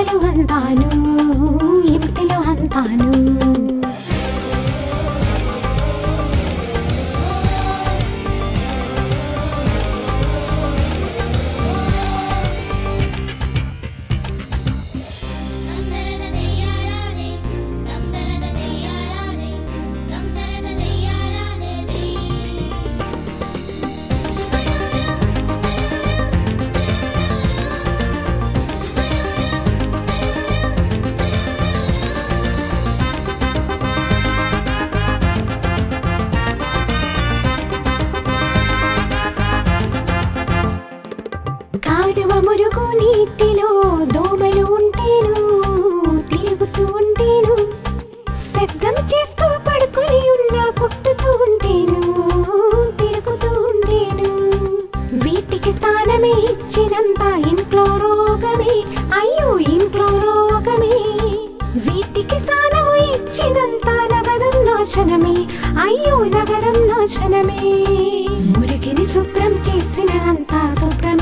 దోమలు అంతాను ఇంటిలో అంతాను తందరద దెయ్యారాదే తందరద దెయ్యారాదే తందరద దెయ్యారాదే దే కాలువ మురుగు నీటిలో దోమలు ఉంటేను తిరుగుతూ ఉంటేను శబ్దం చేస్తూ పడుకొని ఉన్న కుట్టుతూ ఉంటేను తిరుగుతూ ఉండేను వీటికి స్థానమే ఇచ్చినంత ఇంట్లో రోగమే అయ్యో ఇంట్లో రోగమే వీటికి స్థానము ఇచ్చినంత నగరం నాశనమే అయ్యో నగరం నాశనమే మురికిని శుభ్రం చేసిన అంతా శుభ్ర